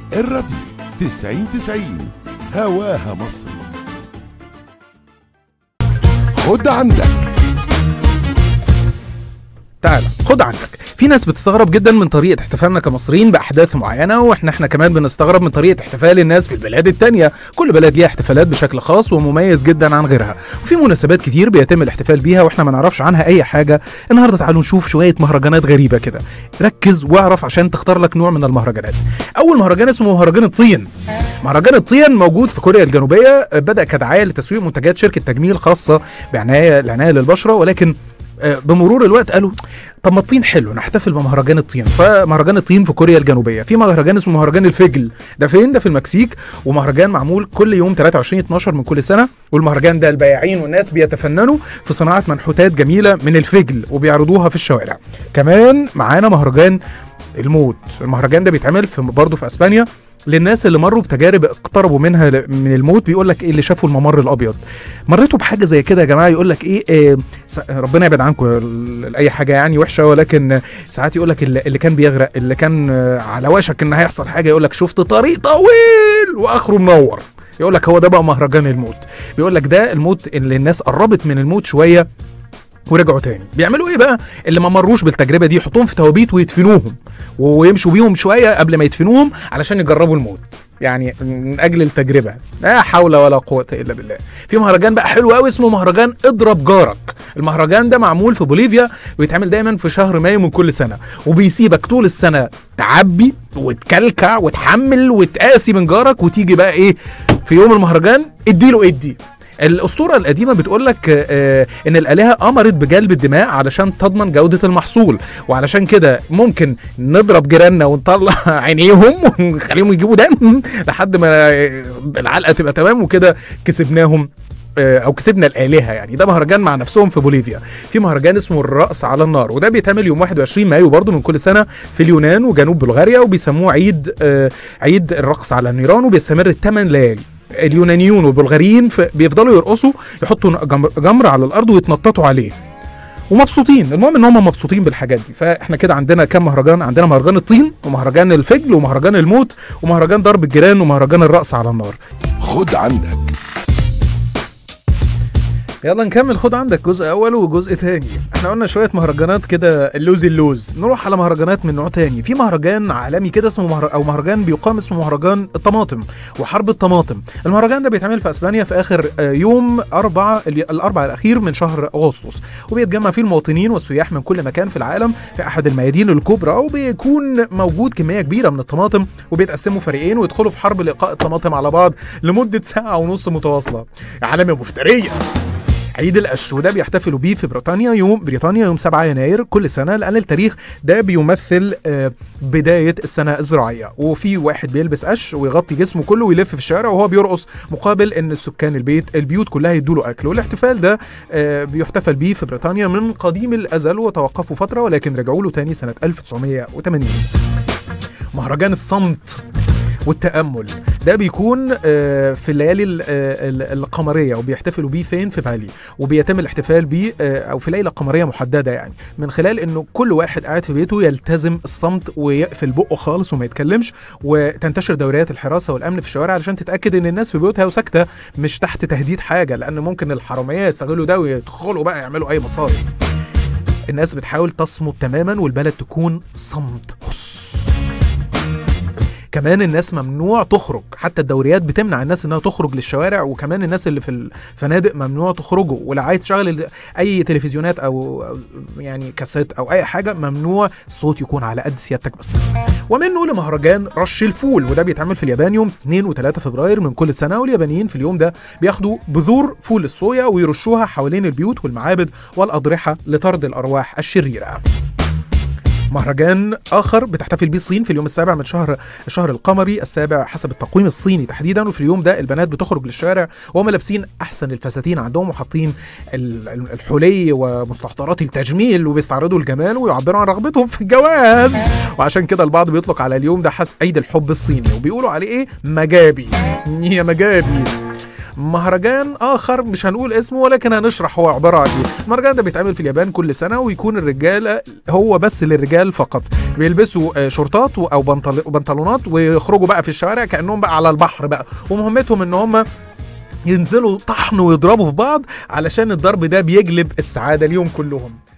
الراديو 90 90 هواها مصر خد عندك تعالى خد عندك في ناس بتستغرب جدا من طريقه احتفالنا كمصريين باحداث معينه واحنا احنا كمان بنستغرب من طريقه احتفال الناس في البلاد التانية كل بلد ليها احتفالات بشكل خاص ومميز جدا عن غيرها وفي مناسبات كتير بيتم الاحتفال بيها واحنا ما نعرفش عنها اي حاجه النهارده تعالوا نشوف شويه مهرجانات غريبه كده ركز واعرف عشان تختار لك نوع من المهرجانات اول مهرجان اسمه مهرجان الطين مهرجان الطين موجود في كوريا الجنوبيه بدا كدعايه لتسويق منتجات شركه تجميل خاصه بعنايه العنايه للبشره ولكن آه، بمرور الوقت قالوا طب ما الطين حلو نحتفل بمهرجان الطين فمهرجان الطين في كوريا الجنوبيه في مهرجان اسمه مهرجان الفجل ده فين ده في المكسيك ومهرجان معمول كل يوم 23 12 من كل سنه والمهرجان ده البياعين والناس بيتفننوا في صناعه منحوتات جميله من الفجل وبيعرضوها في الشوارع كمان معانا مهرجان الموت المهرجان ده بيتعمل في برضه في اسبانيا للناس اللي مروا بتجارب اقتربوا منها ل- من الموت بيقول لك ايه اللي شافوا الممر الابيض مريتوا بحاجه زي كده يا جماعه يقول لك ايه, إيه س- ربنا يبعد عنكم ال- اي حاجه يعني وحشه ولكن آه، ساعات يقول لك اللي اللي كان بيغرق اللي كان آه، على وشك ان هيحصل حاجه يقول لك شفت طريق طويل واخره منور يقول لك هو ده بقى مهرجان الموت بيقول لك ده الموت اللي الناس قربت من الموت شويه ورجعوا تاني بيعملوا ايه بقى اللي ما مروش بالتجربه دي يحطوهم في توابيت ويدفنوهم ويمشوا بيهم شويه قبل ما يدفنوهم علشان يجربوا الموت يعني من اجل التجربه لا حول ولا قوه الا بالله في مهرجان بقى حلو قوي اسمه مهرجان اضرب جارك المهرجان ده معمول في بوليفيا ويتعمل دايما في شهر مايو من كل سنه وبيسيبك طول السنه تعبي وتكلكع وتحمل وتقاسي من جارك وتيجي بقى ايه في يوم المهرجان اديله ادي الاسطوره القديمه بتقول لك آه، ان الالهه امرت بجلب الدماء علشان تضمن جوده المحصول وعلشان كده ممكن نضرب جيراننا ونطلع عينيهم ونخليهم يجيبوا دم لحد ما آه، العلقه تبقى تمام وكده كسبناهم آه، او كسبنا الالهه يعني ده مهرجان مع نفسهم في بوليفيا في مهرجان اسمه الرقص على النار وده بيتعمل يوم 21 مايو برضه من كل سنه في اليونان وجنوب بلغاريا وبيسموه عيد آه، عيد الرقص على النيران وبيستمر 8 ليالي اليونانيون والبلغاريين ف- بيفضلوا يرقصوا يحطوا جمر, جمر على الارض ويتنططوا عليه ومبسوطين المهم ان هم مبسوطين بالحاجات دي فاحنا كده عندنا كام مهرجان عندنا مهرجان الطين ومهرجان الفجل ومهرجان الموت ومهرجان ضرب الجيران ومهرجان الرقص على النار خد عندك يلا نكمل خد عندك جزء اول وجزء تاني احنا قلنا شويه مهرجانات كده اللوز اللوز نروح على مهرجانات من نوع تاني في مهرجان عالمي كده اسمه مهر... او مهرجان بيقام اسمه مهرجان الطماطم وحرب الطماطم المهرجان ده بيتعمل في اسبانيا في اخر آه، يوم أربعة الأربع الأخير من شهر أغسطس وبيتجمع فيه المواطنين والسياح من كل مكان في العالم في أحد الميادين الكبرى وبيكون موجود كمية كبيرة من الطماطم وبيتقسموا فريقين ويدخلوا في حرب لقاء الطماطم على بعض لمدة ساعة ونص متواصلة يا عالم يا مفترية عيد القش وده بيحتفلوا بيه في بريطانيا يوم بريطانيا يوم 7 يناير كل سنه لان التاريخ ده بيمثل آه، بدايه السنه الزراعيه وفي واحد بيلبس قش ويغطي جسمه كله ويلف في الشارع وهو بيرقص مقابل ان السكان البيت البيوت كلها يدوا له اكل والاحتفال ده آه، بيحتفل بيه في بريطانيا من قديم الازل وتوقفوا فتره ولكن رجعوا له تاني سنه 1980 مهرجان الصمت والتامل ده بيكون آه، في الليالي ال- آه، ال- القمريه وبيحتفلوا بيه فين في بالي وبيتم الاحتفال بيه آه، او في ليله قمريه محدده يعني من خلال انه كل واحد قاعد في بيته يلتزم الصمت ويقفل بقه خالص وما يتكلمش وتنتشر دوريات الحراسه والامن في الشوارع علشان تتاكد ان الناس في بيوتها وساكته مش تحت تهديد حاجه لان ممكن الحراميه يستغلوا ده ويدخلوا بقى يعملوا اي مصايب الناس بتحاول تصمت تماما والبلد تكون صمت هس كمان الناس ممنوع تخرج حتى الدوريات بتمنع الناس انها تخرج للشوارع وكمان الناس اللي في الفنادق ممنوع تخرجوا ولو عايز تشغل ال- اي تلفزيونات او أو يعني كاسيت او اي حاجه ممنوع الصوت يكون على قد سيادتك بس ومنه لمهرجان رش الفول وده بيتعمل في اليابان يوم 2 و3 فبراير من كل سنه واليابانيين في اليوم ده بياخدوا بذور فول الصويا ويرشوها حوالين البيوت والمعابد والاضرحه لطرد الارواح الشريره مهرجان اخر بتحتفل بيه الصين في اليوم السابع من شهر الشهر القمري السابع حسب التقويم الصيني تحديدا وفي اليوم ده البنات بتخرج للشارع وهم لابسين احسن الفساتين عندهم وحاطين ال- ال- الحلي ومستحضرات التجميل وبيستعرضوا الجمال ويعبروا عن رغبتهم في الجواز وعشان كده البعض بيطلق على اليوم ده حس عيد الحب الصيني وبيقولوا عليه ايه مجابي يا مجابي مهرجان اخر مش هنقول اسمه ولكن هنشرح هو عباره عن ايه المهرجان ده بيتعمل في اليابان كل سنه ويكون الرجاله هو بس للرجال فقط بيلبسوا آه، شورتات و- او بنطل- بنطلونات ويخرجوا بقى في الشوارع كانهم بقى على البحر بقى ومهمتهم ان هم ينزلوا طحن ويضربوا في بعض علشان الضرب ده بيجلب السعاده ليهم كلهم